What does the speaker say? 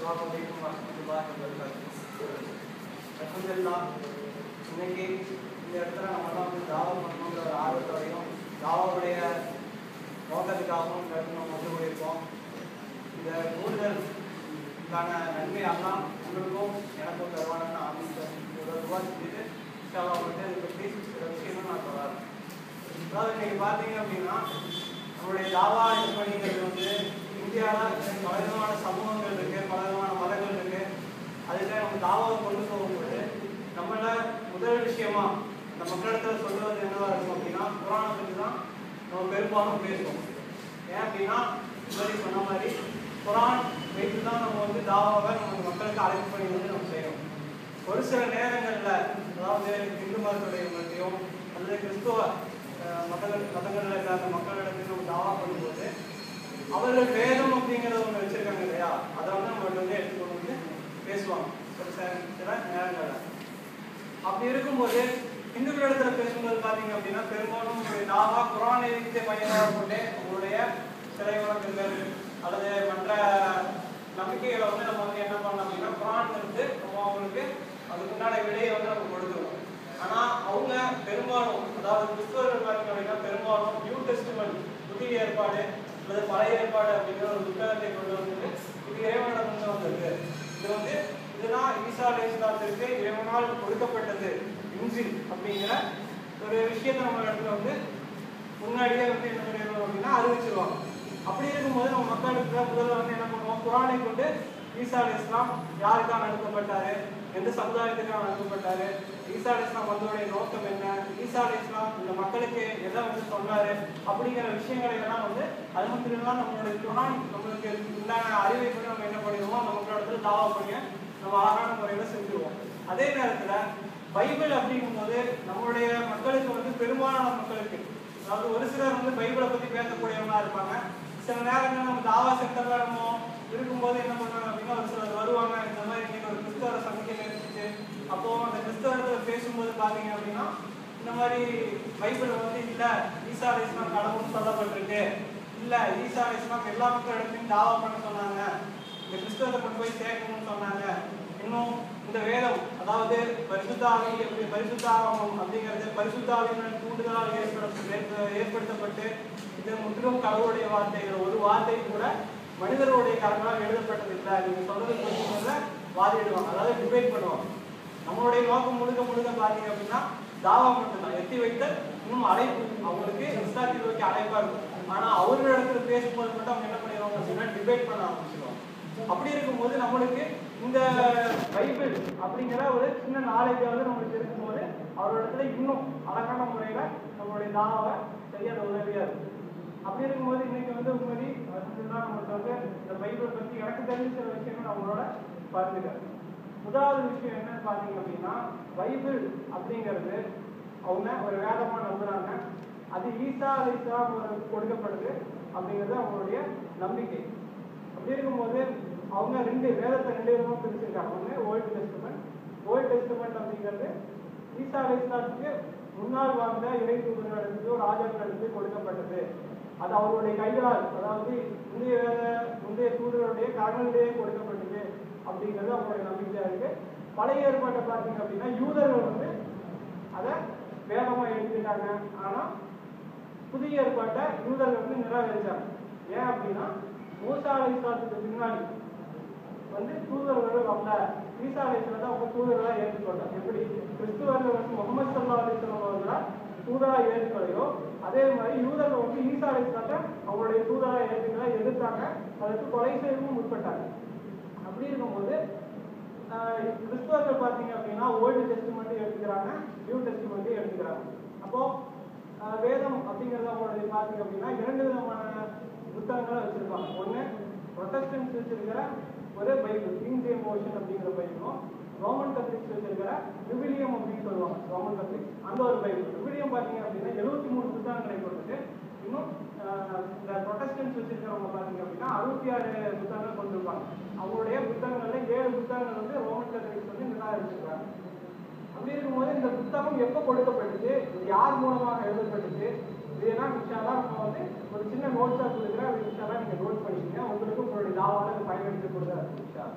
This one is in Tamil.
السلام عليكم ورحمة الله وبركاته. அல்ஹம்துலில்லாஹ் இன்னைக்கு இந்த இடத்துல நம்ம எல்லாம் வந்து தாவா பண்ணணுங்கிற ஒரு ஆர்வத்தோடையும் தாவாவுடைய நோக்கத்துக்காகவும் இந்த இடத்துல நம்ம வந்து போயிருக்கோம் இந்த கூடுதலுக்கான நன்மை எல்லாம் உங்களுக்கும் எனக்கும் தருவானு ஆரம்பிச்சேன் ஒரு ரூபா செஞ்சுட்டு இன்ஷால்லா வந்து இதை பற்றி சில விஷயங்கள் நான் சொல்கிறேன் அதாவது இன்னைக்கு பார்த்தீங்க அப்படின்னா நம்மளுடைய தாவா இது பண்ணிங்கிறது வந்து இந்தியாவில் பல விதமான சமூகங்கள் இருக்கு பல விதமான மதங்கள் இருக்கு அதுல நம்ம தாவாவை கொண்டு போகும்போது நம்மள முதல் விஷயமா இந்த மக்களிடத்துல சொல்லுவது என்னவா இருக்கும் அப்படின்னா குரானை பற்றி தான் நம்ம பெரும்பாலும் பேசுவோம் ஏன் அப்படின்னா முன்னாடி சொன்ன மாதிரி குரான் வைத்து தான் நம்ம வந்து தாவாவை நம்ம மக்களுக்கு அழைப்பு பண்ணி வந்து நம்ம செய்யறோம் ஒரு சில நேரங்கள்ல அதாவது இந்து மதத்துடைய மத்தியும் அல்லது கிறிஸ்துவ அஹ், மதங்கள் மதங்கள்ல இருக்கிற அந்த மக்களிடத்தில் நம்ம தாவா பண்ணும்போது அவர்கள் வேதம் அப்படிங்கிறத ஒன்று வச்சிருக்காங்க இல்லையா அதை வந்து நம்ம வந்து எடுத்துக்கொண்டு வந்து பேசுவாங்க ஒரு சில சில நேரங்கள்ல அப்படி இருக்கும்போது இந்துக்களிடத்துல பேசும்போது பாத்தீங்க அப்படின்னா பெரும்பாலும் உங்களுடைய தாவா குரானை வைத்து மையமாக கொண்டு உங்களுடைய சிலை வழக்குகள் அல்லது மற்ற நம்பிக்கைகளை வந்து நம்ம வந்து என்ன பண்ணலாம் அப்படின்னா குரான் இருந்து நம்ம அவங்களுக்கு அதுக்கு உண்டான விடையை வந்து நம்ம கொடுத்துருவோம் ஆனா அவங்க பெரும்பாலும் அதாவது கிறிஸ்தவர்கள் பார்த்தீங்க அப்படின்னா பெரும்பாலும் நியூ டெஸ்ட்மெண்ட் புதிய ஏற்பாடு அல்லது பழைய ஏற்பாடு அப்படிங்கிற ஒரு புத்தகத்தை கொண்டு வந்து இது இறைவனிடம் வந்து வந்திருக்கு இது வந்து இதுதான் ஈசா அலைஹிஸ்ஸலாத்திற்கு இறைவனால் கொடுக்கப்பட்டது இன்ஜில் அப்படிங்கிற ஒரு விஷயத்தை நம்ம இடத்துல வந்து முன்னாடியே வந்து என்ன பண்ணிடுவோம் அப்படின்னா அறிவிச்சிருவாங்க அப்படி இருக்கும்போது நம்ம மக்களுக்கு முதல்ல வந்து என்ன பண்ணுவோம் குரானை கொண்டு ஈசா அலி இஸ்லாம் யாருக்காக அனுப்பப்பட்டாரு எந்த சமுதாயத்துக்காக அனுப்பப்பட்டாரு ஈசா அலி இஸ்லாம் வந்தோடைய நோக்கம் என்ன ஈசா அலி இஸ்லாம் இந்த மக்களுக்கு எதை வந்து சொன்னாரு அப்படிங்கிற விஷயங்களை எல்லாம் வந்து அல்ஹம்துலில்லாஹ் நம்மளுடைய குரான் நம்மளுக்கு உண்டான அறிவை கூட நம்ம என்ன பண்ணிடுவோம் அந்த மக்களிடத்துல தாவா பண்ணி நம்ம அழகான முறையில செஞ்சுருவோம் அதே நேரத்துல பைபிள் அப்படிங்கும்போது நம்மளுடைய மக்களுக்கு வந்து பெரும்பாலான மக்களுக்கு அதாவது ஒரு சிலர் வந்து பைபிளை பத்தி பேசக்கூடியவங்களா இருப்பாங்க சில நேரங்கள் நம்ம தாவா சென்டர்ல நம்ம இருக்கும்போது என்ன பண்ணுவாங்க அப்படின்னா ஒரு சிலர் வருவாங்க இந்த மாதிரி இன்னைக்கு ஒரு கிறிஸ்தவரை சந்திக்க நேரிச்சு அப்போ அந்த கிறிஸ்தவத்துல பேசும்போது பாத்தீங்க அப்படின்னா இந்த மாதிரி பைபிள் வந்து இல்ல ஈசா அலி இஸ்லாம் கடவுள்னு சொல்லப்பட்டிருக்கு இல்ல ஈசா அலி இஸ்லாம் எல்லா மக்களிடத்தையும் தாவா பண்ண சொன்னாங்க இந்த கிறிஸ்தவத்தை கொண்டு போய் சேர்க்கணும்னு சொன்னாங்க இன்னும் இந்த வேதம் அதாவது பரிசுத்தாவி எப்படி பரிசுத்தாவம் அப்படிங்கிறது பரிசுத்தாவியின் தூண்டுதலால் ஏற்பட ஏற்படுத்தப்பட்டு இது முற்றிலும் கடவுளுடைய வார்த்தைகள் ஒரு வார்த்தை கூட மனிதர்களுடைய கரங்களால் எழுதப்பட்டது இல்லை நீங்க சொல்றது கொஞ்சம் வாதிடுவாங்க அதாவது டிபேட் பண்ணுவாங்க நம்மளுடைய நோக்கம் முழுக்க முழுக்க பாத்தீங்க அப்படின்னா தாவா மட்டும்தான் எத்தி வைத்தல் இன்னும் அழைப்பு அவங்களுக்கு இஸ்லாத்தில் நோக்கி அழைப்பா இருக்கும் ஆனா அவர்களிடத்துல பேசும்போது மட்டும் அவங்க என்ன பண்ணிடுவாங்க அப்படின்னா டிபேட் பண்ண ஆரம்பிச்சிருவாங்க அப்படி இருக்கும்போது நம்மளுக்கு இந்த பைபிள் அப்படிங்கிற ஒரு சின்ன நாலேஜாவது நம்மளுக்கு இருக்கும்போது அவரிடத்துல இன்னும் அழகான முறையில நம்மளுடைய தாவாவை செய்ய அது உதவியா இருக்கும் அப்படி இருக்கும்போது இன்னைக்கு வந்து உண்மையை வசதிதான் நம்மளுக்கு வந்து இந்த பைபிள் பத்தி எனக்கு தெரிஞ்ச சில விஷயங்கள் நான் உங்களோட பகிர்ந்துக்கிறேன் முதலாவது விஷயம் என்னன்னு பாத்தீங்க அப்படின்னா பைபிள் அப்படிங்கிறது அவங்க ஒரு வேதமா நம்புறாங்க அது ஈசா அலிஸ்லாம் கொடுக்கப்படுது அப்படிங்கிறது அவங்களுடைய நம்பிக்கை அப்படி இருக்கும்போது அவங்க ரெண்டு வேதத்தை ரெண்டு விதமா பிரிச்சிருக்காங்க ஒன்று ஓல்டு டெஸ்ட்மெண்ட் ஓல்டு டெஸ்ட்மெண்ட் அப்படிங்கிறது ஈசா அலிஸ்லாத்துக்கு முன்னால் வாழ்ந்த இறை தூதர்களுக்கு ராஜாக்களுக்கு கொடுக்கப்பட்டது அது அவருடைய கைகளால் அதாவது முந்தைய வேத முந்தைய தூதர்களுடைய கரங்களிலேயே கொடுக்கப்பட்டது அப்படிங்கிறது அவங்களுடைய நம்பிக்கையா இருக்கு பழைய ஏற்பாட்டை பார்த்தீங்க அப்படின்னா யூதர்கள் வந்து அதை வேதமா எடுத்துக்கிட்டாங்க ஆனா புதிய ஏற்பாட்டை யூதர்கள் வந்து நிராகரிச்சாங்க ஏன் அப்படின்னா மூசா அலைஹிஸ்ஸலாத்துக்கு பின்னாடி வந்து தூதர்கள் வரல ஈசா அலைஹிஸ்ஸலாம் தான் அவங்க தூதர்களா ஏற்றுக்கொண்டார் எப்படி கிறிஸ்துவர்கள் வந்து முகமது சல்லா அலிஸ்லாம் அவர்களா தூதரா ஏற்றுக்கலையோ அதே மாதிரி யூதர்கள் வந்து ஈசா அலைஹிஸ்ஸலாத்தை அவங்களுடைய தூதரா ஏற்றுக்கல எதிர்த்தாங்க அதற்கு கொலை செய்யவும் முற்பட்டாங்க அப்படி இருக்கும்போது ஆஹ் கிறிஸ்துவர்கள் பார்த்தீங்க அப்படின்னா ஓல்டு டெஸ்ட்மெண்ட் எடுத்துக்கிறாங்க நியூ டெஸ்ட்மெண்ட் எடுத்துக்கிறாங்க அப்போ ஆஹ் வேதம் அப்படிங்கிறத அவங்களுடைய பார்த்தீங்க அப்படின்னா இரண்டு விதமான புத்தகங்களை வச்சிருப்பாங்க ஒன்று ப்ரொட்டஸ்டன்ஸ் வச்சிருக்கிற ஒரு பைபிள் கிங் ஜேம் ஓஷன் அப்படிங்கிற பைபிளும் ரோமன் கத்ரிக்ஸ் வச்சிருக்கிற விவிலியம் அப்படின்னு சொல்லுவாங்க ரோமன் கத்ரிக்ஸ் அந்த ஒரு பைபிள் விவிலியம் பார்த்தீங்க அப்படின்னா எழுபத்தி மூணு புத்தகங்களை கொண்டது இன்னும் ஆஹ் இந்த ப்ரொட்டஸ்டன்ஸ் வச்சிருக்கிறவங்க பார்த்தீங்க அப்படின்னா அறுபத்தி ஆறு புத்தகங்கள் கொண்டிருப்பாங்க அவங்களுடைய புத்தகங்கள்ல ஏழு புத்தகங்கள் வந்து ரோமன் கத்ரிக்ஸ் வந்து நிராகரிச்சிருக்காங்க அப்படி இருக்கும்போது இந்த புத்தகம் எப்போ கொடுக்கப்பட்டுச்சு இது யார் மூலமாக எழுதப்பட்டுச்சு இதெல்லாம் இன்ஷால்லா நம்ம வந்து ஒரு சின்ன நோட்ஸாக கொடுக்குறேன் அது இன்ஷால்லா நீங்கள் நோட் பண்ணிக்கங்க உங்களுக்கு உங்களுடைய தாவால இது பயன்படுத்தி கொடுக்குறேன் இன்ஷா